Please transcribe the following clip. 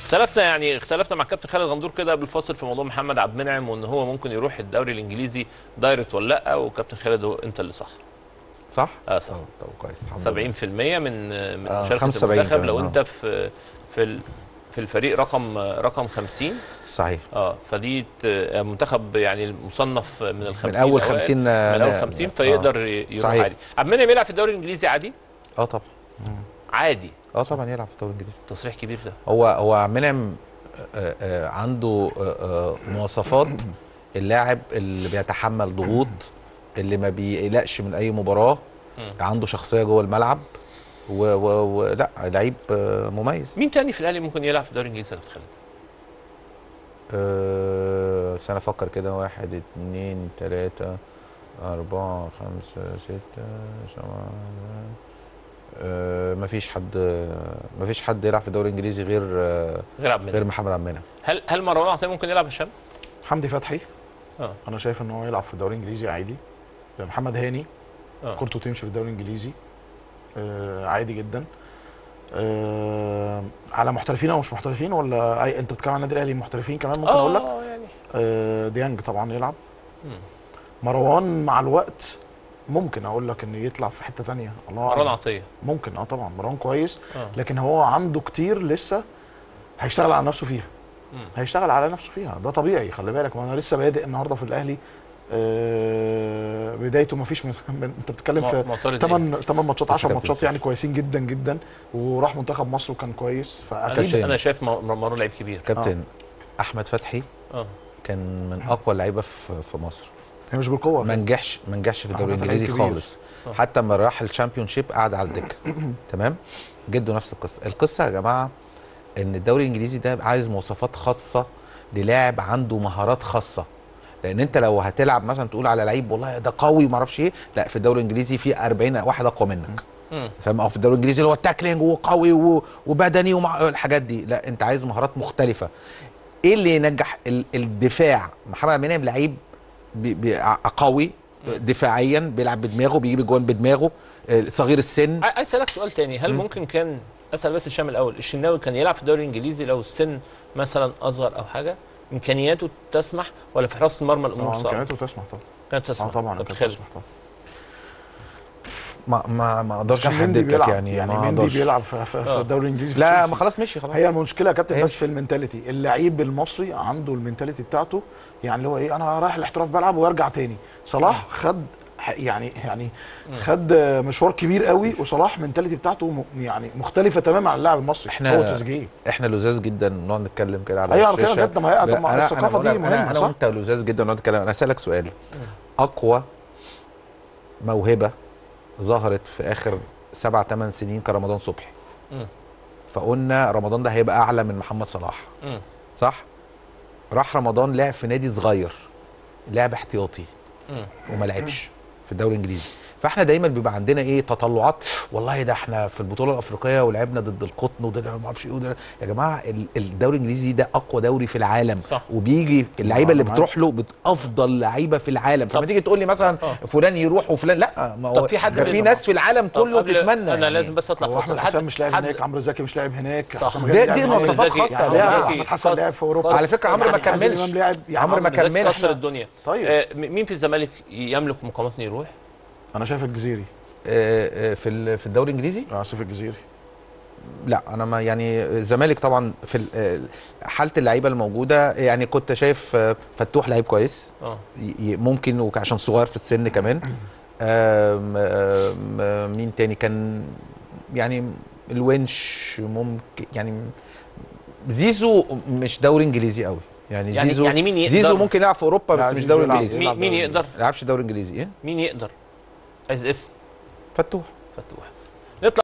اختلفنا يعني اختلفنا مع كابتن خالد غندور كده قبل الفاصل في موضوع محمد عبد المنعم وان هو ممكن يروح الدوري الانجليزي دايركت ولا لا وكابتن خالد هو انت اللي صح صح؟ اه صح طب كويس الحمد لله. 70% من من آه، مشاركه 75 المنتخب كمان، لو آه. انت في في ال- في الفريق رقم رقم 50 صحيح اه فدي ت- منتخب يعني مصنف من ال 50 من اول الأوائل. 50 من اول 50 فيقدر ي- يروح صحيح. عادي عبد المنعم يلعب في الدوري الانجليزي عادي اه طبعا عادي اه طبعا يلعب في الدوري الانجليزي تصريح كبير ده هو هو منعم آه، آه، عنده آه، آه، مواصفات اللاعب اللي بيتحمل ضغوط اللي ما بيقلقش من اي مباراه مم. عنده شخصيه جوه الملعب و- و- ولا لعيب آه، مميز مين تاني في الاهلي ممكن يلعب في الدوري الانجليزي يا كابتن خالد؟ أه سنة أفكر كده واحد اتنين تلاتة أربعة خمسة ستة سبعة أه مفيش حد مفيش حد يلعب في الدوري الإنجليزي غير آه، غير عبد غير المنعم محمد عبد المنعم هل هل مروان عطيه ممكن يلعب هشام؟ حمدي فتحي اه انا شايف ان هو يلعب في الدوري الانجليزي عادي محمد هاني اه كورته تمشي في الدوري الانجليزي آه عادي جدا آه على محترفين او مش محترفين ولا أي انت بتتكلم عن النادي الاهلي محترفين كمان ممكن اقول لك اه يعني آه ديانج طبعا يلعب مم. مروان مع الوقت ممكن اقول لك انه يطلع في حته تانية الله مروان أعلم. عطيه ممكن اه طبعا مروان كويس اه لكن هو عنده كتير لسه هيشتغل على نفسه فيها مم. هيشتغل على نفسه فيها ده طبيعي خلي بالك ما انا لسه بادئ النهارده في الاهلي آه بدايته ما فيش من من- انت بتتكلم في معترض إيه؟ 8 8 ماتشات لسه 10 كابتن ماتشات سيف. يعني كويسين جدا جدا وراح منتخب مصر وكان كويس فاكيد كابتن. انا شايف مر- مروان لعيب كبير كابتن أحمد فتحي اه كان من أقوى اللعيبة في في مصر هي مش بالقوه ما نجحش ما نجحش في الدوري أحمد فتحي الإنجليزي كبير. خالص صح. حتى لما راح الشامبيون شيب قعد على الدكه تمام جده نفس القصه القصه يا جماعه ان الدوري الانجليزي ده عايز مواصفات خاصه للاعب عنده مهارات خاصه لان انت لو هتلعب مثلا تقول على لعيب والله ده قوي وما اعرفش ايه لا في الدوري الانجليزي في 40 واحد اقوى منك مم. فاهم أو في الدوري الانجليزي اللي هو التاكلينج وقوي و- وبدني ومع الحاجات دي لا انت عايز مهارات مختلفه ايه اللي ينجح ال- الدفاع محمد عبد المنعم لعيب بي- بي- ع- قوي دفاعيا بيلعب بدماغه بيجيب جوان بدماغه آه، صغير السن ع- عايز اسالك سؤال تاني هل ممكن كان اسال بس هشام الاول الشناوي كان يلعب في الدوري الانجليزي لو السن مثلا اصغر او حاجه امكانياته تسمح ولا في حراسه المرمى الامور اه صعبه؟ امكانياته تسمح طبعا كانت اه تسمح طبعا طب كانت خالد. تسمح طبعا ما ما ما اقدرش عشان مندي احدد لك بيلعب يعني, يعني ما مندي اقدرش بيلعب في, في, في آه. الدوري الانجليزي في لا تشيلسي. ما خلاص مشي خلاص هي المشكله يا كابتن هي بس في المنتاليتي اللعيب المصري عنده المنتاليتي بتاعته يعني اللي هو ايه انا رايح الاحتراف بلعب وارجع تاني صلاح خد ح- يعني يعني خد مشوار كبير قوي وصلاح منتاليتي بتاعته م- يعني مختلفه تماما عن اللاعب المصري إحنا- هو تريزيجيه احنا لزاز جدا نقعد نتكلم كده على ايوه انا كده الشاشه بجد ما هي طب ما أنا- الثقافه أنا دي بقول لك مهمه انا صح؟ وانت لزاز جدا نقعد نتكلم انا اسالك سؤال اقوى موهبه ظهرت في اخر سبع ثمان سنين كرمضان صبحي مم. فقلنا رمضان ده هيبقى اعلى من محمد صلاح مم. صح راح رمضان لعب في نادي صغير لعب احتياطي مم. وما لعبش في الدوري الانجليزي فاحنا دايما بيبقى عندنا ايه تطلعات والله ده احنا في البطوله الافريقيه ولعبنا ضد القطن وده ما اعرفش ايه وده يا جماعه ال- الدوري الانجليزي ده اقوى دوري في العالم صح. وبيجي اللعيبه اللي أنا بتروح له بت- افضل لعيبه في العالم فما تيجي تقول لي مثلا آه. فلان يروح وفلان لا ما هو طب في حد ده في بي- ناس في العالم طب كله قبل- تتمنى انا يعني. لازم بس اطلع هو فاصل احمد حسام مش لاعب حد- هناك عمرو زكي مش لاعب هناك صح. حسام ده- غالي دي لاعب مواصفات هناك. زكي- خاصة. يعني لا، لاعب زكي احمد حسن خاص- لاعب في اوروبا خاص- على فكرة عمرو ما يعني عايز كملش. إمام لاعب يعني عمرو ما عمرو زكي كملش. كسر الدنيا طيب آه، م- مين في الزمالك يملك مقامات انه يروح؟ انا شايف الجزيري آه، آه، في ال- في الدوري الانجليزي اه سيف الجزيري لا انا ما يعني الزمالك طبعا في ال- آه، حاله اللعيبه الموجوده يعني كنت شايف آه، فتوح لعيب كويس اه ي- ي- ممكن وك- عشان صغير في السن كمان آم، آم، آم، مين تاني كان يعني الونش ممكن يعني زيزو مش دوري انجليزي قوي يعني, يعني- زيزو يعني مين يقدر- زيزو ممكن يلعب في اوروبا لا، بس مش زيزو دوري يلعب- انجليزي مين يلعب مين دوري يقدر ما يلعبش دوري انجليزي ايه مين يقدر؟ عايز اسم فتوح فتوح